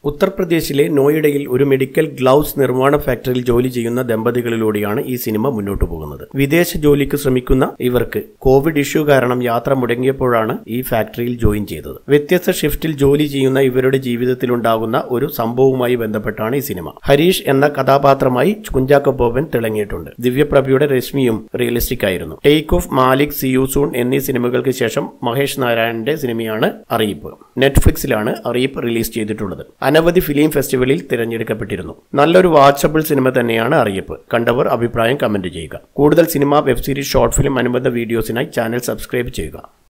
ഉത്തർപ്രദേശിലെ നോയിഡയിൽ ഒരു മെഡിക്കൽ ഗ്ലൗസ് നിർമ്മാണ ഫാക്ടറിയിൽ ജോലി ചെയ്യുന്ന ദമ്പതികളിലൂടെയാണ് ഈ സിനിമ മുന്നോട്ടു പോകുന്നത് വിദേശ ജോലിക്ക് ശ്രമിക്കുന്ന ഇവർക്ക് കോവിഡ് ഇഷ്യൂ കാരണം യാത്ര മുടങ്ങിയപ്പോഴാണ് ഈ ഫാക്ടറിയിൽ ജോയിൻ ചെയ്തത് വ്യത്യസ്ത ഷിഫ്റ്റിൽ ജോലി ചെയ്യുന്ന ഇവരുടെ ജീവിതത്തിലുണ്ടാകുന്ന ഒരു സംഭവവുമായി ബന്ധപ്പെട്ടാണ് ഈ സിനിമ ഹരീഷ് എന്ന കഥാപാത്രമായി കുഞ്ചാക്കോ ബോബൻ തിളങ്ങിയിട്ടുണ്ട് ദിവ്യപ്രഭയുടെ രശ്മിയും റിയലിസ്റ്റിക് ആയിരുന്നു ടേക്ക് ഓഫ് മാലിക് സിയൂസൂൺ എന്നീ സിനിമകൾക്ക് ശേഷം മഹേഷ് നാരായണന്റെ സിനിമയാണ് അറിയിപ്പ് നെറ്റ്ഫ്ലിക്സിലാണ് അറിയിപ്പ് റിലീസ് ചെയ്തിട്ടുള്ളത് അനവധി ഫിലിം ഫെസ്റ്റിവലിൽ തിരഞ്ഞെടുക്കപ്പെട്ടിരുന്നു നല്ലൊരു വാച്ചബിൾ സിനിമ തന്നെയാണ് അറിയിപ്പ് കണ്ടവർ അഭിപ്രായം കമന്റ് ചെയ്യുക കൂടുതൽ cinema web series short film അനുബന്ധ വീഡിയോസിനായി ചാനൽ സബ്സ്ക്രൈബ് ചെയ്യുക